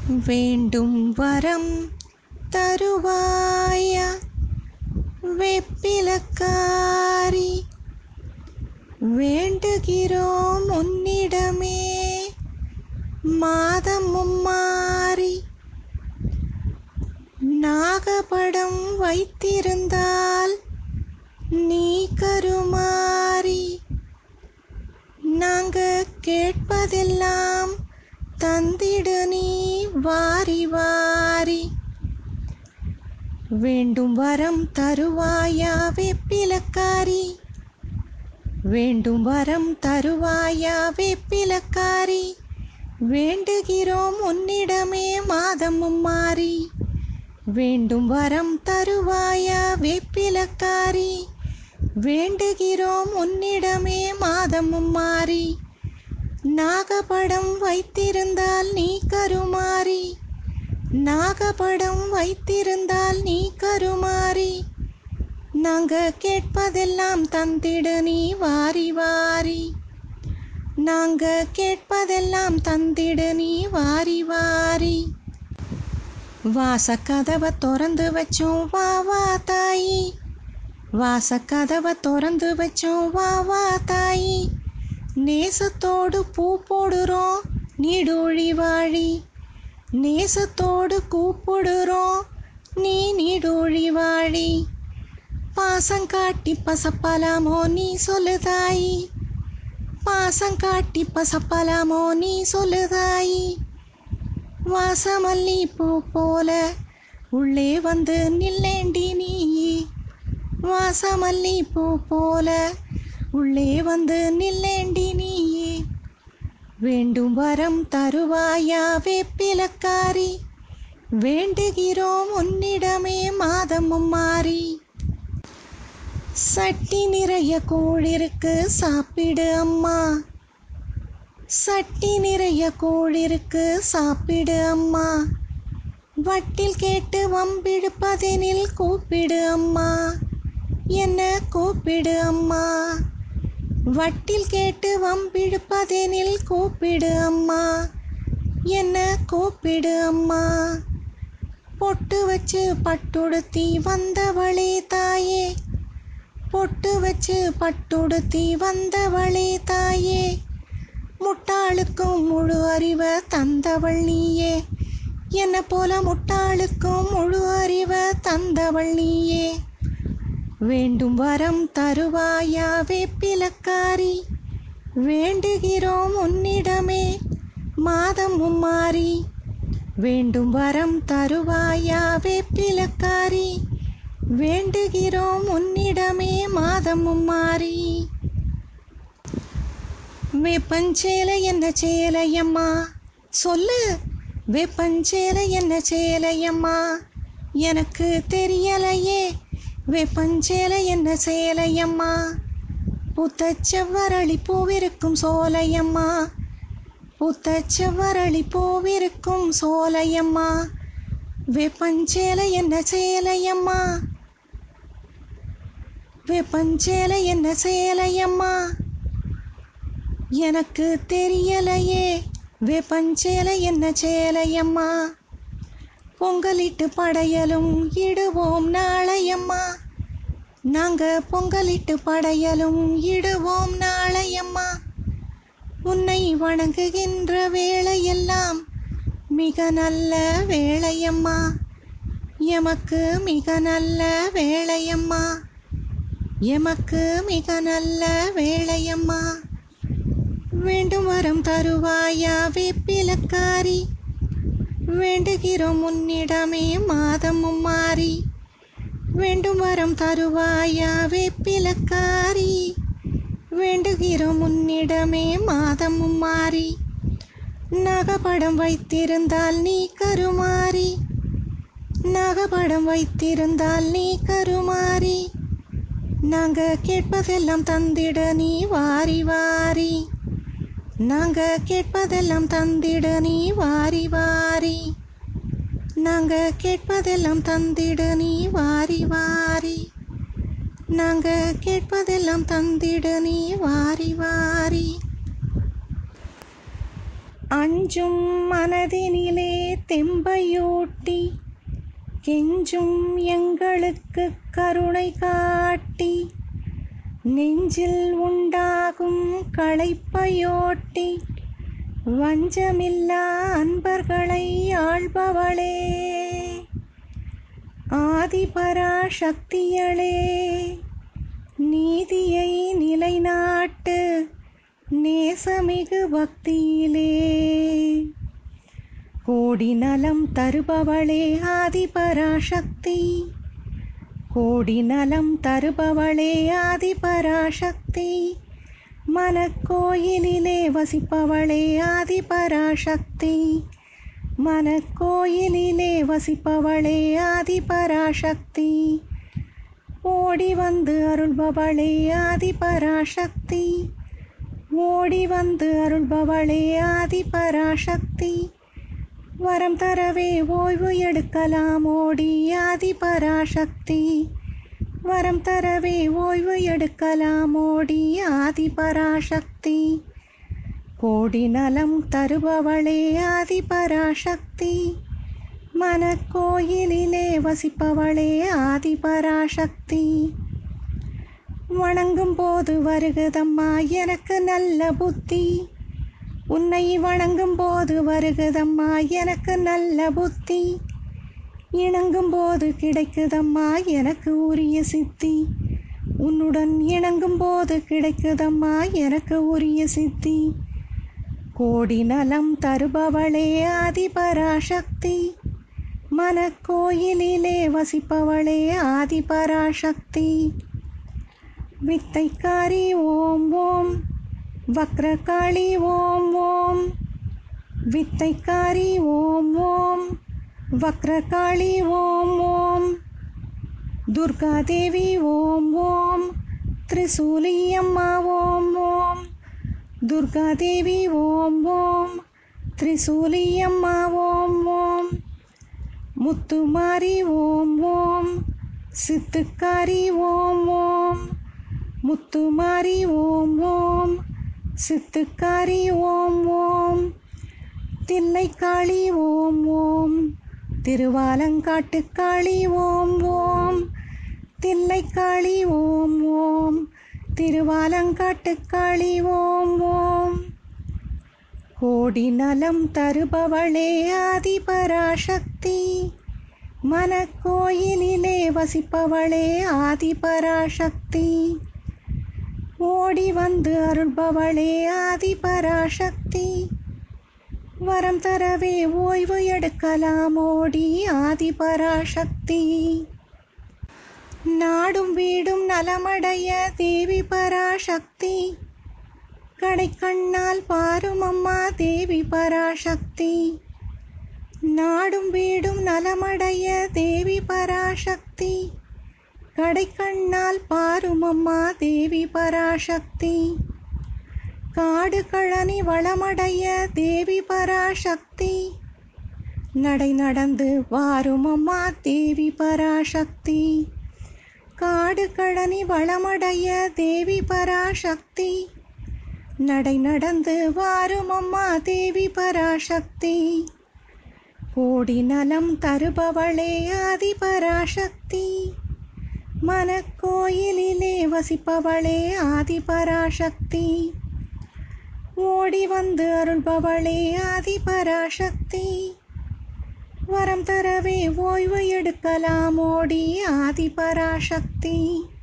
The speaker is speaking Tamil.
வேண்டும் வரம் தருவாயா வெப்பிலக்காரி வேண்டுகிறோம் உன்னிடமே மாதமும் மாறி நாகபடம் வைத்திருந்தால் நீ கருமாறி நாங்க கேட்பதெல்லாம் தந்திடு நீ வாரி வாரி வேண்டும் வரம் தருவாயா வெப்பிலக்காரி வேண்டும் வரம் தருவாயா வெப்பிலக்காரி வேண்டுகிறோம் உன்னிடமே மாதமும் மாறி வேண்டும் வரம் தருவாயா வெப்பிலக்காரி வேண்டுகிறோம் உன்னிடமே மாதமும் மாறி நாகபடம் வைத்திருந்தால் நீ கருமாறி நாகபடம் வைத்திருந்தால் நீ கருமாறி நாங்க கேட்பதெல்லாம் தந்திடு நீ வாரி வாரி நாங்க கேட்பதெல்லாம் தந்திடு நீ வாரி வாரி வாசக்கதவை திறந்து வச்சோம் வா வா தாயி வாசக்கதவை திறந்து வச்சோம் வா வா தாயி நேசத்தோடு பூ போடுறோம் நீடூழி வாழி நேசத்தோடு கூப்பிடுறோம் நீ நீடூழி வாழி பாசம் காட்டி பசப்பலாமோ நீ சொல்லு தாயி பாசம் காட்டி பசப்பலாமோ நீ சொல்லு தாயி வாசமல்லி பூ போல உள்ளே வந்து நில்லேண்டி நீ வாசமல்லி பூ போல உள்ளே வந்து நில்லேண்டி நீ வேண்டும் வரம் தருவாயா வேப்பிலக்காரி வேண்டுகிறோம் உன்னிடமே மாதமும் மாறி சட்டி நிறைய கூழிருக்கு சாப்பிடு அம்மா சட்டி நிறைய கூழிருக்கு சாப்பிடு அம்மா வட்டில் கேட்டு வம்பிழுப்பதெனில் கூப்பிடு அம்மா என்ன கூப்பிடு அம்மா வட்டில் கேட்டு வம்பிழுப்பதெனில் கூப்பிடு அம்மா என்ன கூப்பிடு அம்மா பொட்டு வச்சு பட்டுடுத்தி வந்தவளே தாயே பொட்டு வச்சு பட்டுடுத்தி வந்தவளே தாயே முட்டாளுக்கும் முழு அறிவை தந்தவள் நீயே என்ன போல முட்டாளுக்கும் முழு அறிவை தந்தவள் நீயே வேண்டும் வரம் தருவாயா வேப்பிலக்காரி வேண்டுகிறோம் உன்னிடமே மாதமும் மாறி வேண்டும் வரம் தருவாயா வேப்பிலக்காரி வேண்டுகிறோம் உன்னிடமே மாதமும் மாறி வேப்பஞ்சேலை என்ன சேலையம்மா சொல்லு வேப்பஞ்சேலை என்ன சேலையம்மா எனக்கு தெரியலையே வேப்பஞ்சேலை என்ன சேலையம்மா பூத்த செவ்வரளி பூவிருக்கும் சோலையம்மா பூத்த செவ்வரளி பூவிருக்கும் சோலையம்மா வேப்பஞ்சேலை என்ன சேலையம்மா வேப்பஞ்சேலை என்ன சேலையம்மா எனக்கு தெரியலையே வேப்பஞ்சேலை என்ன சேலையம்மா பொங்கலிட்டு படையலும் இடுவோம் நாளையம்மா நாங்க பொங்கலிட்டு படையலும் இடுவோம் நாளையம்மா உன்னை வணங்குகின்ற வேளையெல்லாம் மிக நல்ல வேளையம்மா எமக்கு மிக நல்ல வேளையம்மா எமக்கு மிக நல்ல வேளையம்மா வேண்டும் வரம் தருவாயா வேப்பிலக்காரி வேண்டுகிறோம் உன்னிடமே மாதமும் மாறி வேண்டும் வரம் தருவாயா வேப்பிலக்காரி வேண்டுகிறோம் உன்னிடமே மாதமும் மாறி நகப்படம் வைத்திருந்தால் நீ கருமாறி நகப்படம் வைத்திருந்தால் நீ கருமாறி நாங்க கேட்பதெல்லாம் தந்திட நீ வாரி வாரி நாங்க கேட்பதெல்லாம் தந்திட நீ வாரி வாரி நாங்க கேட்பதெல்லாம் தந்திட நீ வாரி வாரி நாங்க கேட்பதெல்லாம் தந்திட நீ வாரி வாரி அஞ்சும் மனதினிலே தெம்பையூட்டி கெஞ்சும் எங்களுக்கு கருணை காட்டி நெஞ்சில் உண்டாகும் களைப்பையோட்டி வஞ்சமில்லா அன்பர்களை ஆள்பவளே ஆதிபராசக்தியளே நீதியை நிலைநாட்டு நேசமிகு பக்தியிலே கோடி நலம் தருபவளே ஆதிபராசக்தி கோடி நலம் தருபவளே ஆதிபராசக்தி மனக்கோயிலிலே வசிப்பவளே ஆதிபராசக்தி மனக்கோயிலிலே வசிப்பவளே ஆதிபராசக்தி ஓடி வந்து அருள்பவளே ஆதிபராசக்தி ஓடி வந்து அருள்பவளே ஆதிபராசக்தி வரம் தரவே ஓய்வு எடுக்கலாம் ஓடி ஆதிபராசக்தி வரம் தரவே ஓய்வு எடுக்கலாம் ஓடி ஆதிபராசக்தி கோடி நலம் தருபவளே ஆதிபராசக்தி மனக்கோயிலிலே வசிப்பவளே ஆதிபராசக்தி வணங்கும் போது வருகுதம்மா எனக்கு நல்ல புத்தி உன்னை வணங்கும் போது வருகுதம்மா எனக்கு நல்ல புத்தி இணங்கும் போது கிடைக்குதம்மா எனக்கு உரிய சித்தி உன்னுடன் இணங்கும் போது கிடைக்குதம்மா எனக்கு உரிய சித்தி கோடி நலம் தருபவளே ஆதிபராசக்தி மனக்கோயிலிலே வசிப்பவளே ஆதிபராசக்தி வித்தைக்காரி ஓம் ஓம் வக்ரகாளி ஓம் ஓம் வித்தைக்காரி ஓம் ஓம் வக்ரகாளி ஓம் ஓம் துர்காதேவி ஓம் ஓம் திரிசூலியம்மா ஓம் ஓம் துர்காதேவி ஓம் ஓம் திரிசூலியம்மா ஓம் ஓம் முத்துமாரி ஓம் ஓம் சித்துக்காரி ஓம் ஓம் முத்துமாரி ஓம் ஓம் சித்துக்காரி ஓம் ஓம் தில்லைக்காளி ஓம் ஓம் திருவாலங்காட்டுக்காளி ஓம் ஓம் தில்லைக்காளி ஓம் ஓம் திருவாலங்காட்டுக்காளி ஓம் ஓம் கோடி நலம் தருபவளே ஆதிபராசக்தி மனக்கோயிலிலே வசிப்பவளே ஆதிபராசக்தி ஓடி வந்து அருள்பவளே ஆதிபராசக்தி வரம் தரவே ஓய்வு எடுக்கலாம் ஓடி ஆதிபராசக்தி நாடும் வீடும் நலமடைய தேவி பராசக்தி கடைக்கண்ணால் பாரும் அம்மா தேவி பராசக்தி நாடும் வீடும் நலமடைய தேவி பராசக்தி கடைக்கண்ணால் பாரும் அம்மா தேவி பராசக்தி காடு கழனி வளமடைய தேவி பராசக்தி நடை நடந்து வாரும் அம்மா தேவி பராசக்தி காடு கழனி வளமடைய தேவி பராசக்தி நடை நடந்து வாரும் அம்மா தேவி பராசக்தி கோடி நலம் தருபவளே ஆதிபராசக்தி மனக்கோயிலிலே வசிப்பவளே ஆதிபராசக்தி ஓடி வந்து அருள்பவளே ஆதிபராசக்தி வரம் தரவே ஓய்வு எடுக்கலாம் ஓடி ஆதிபராசக்தி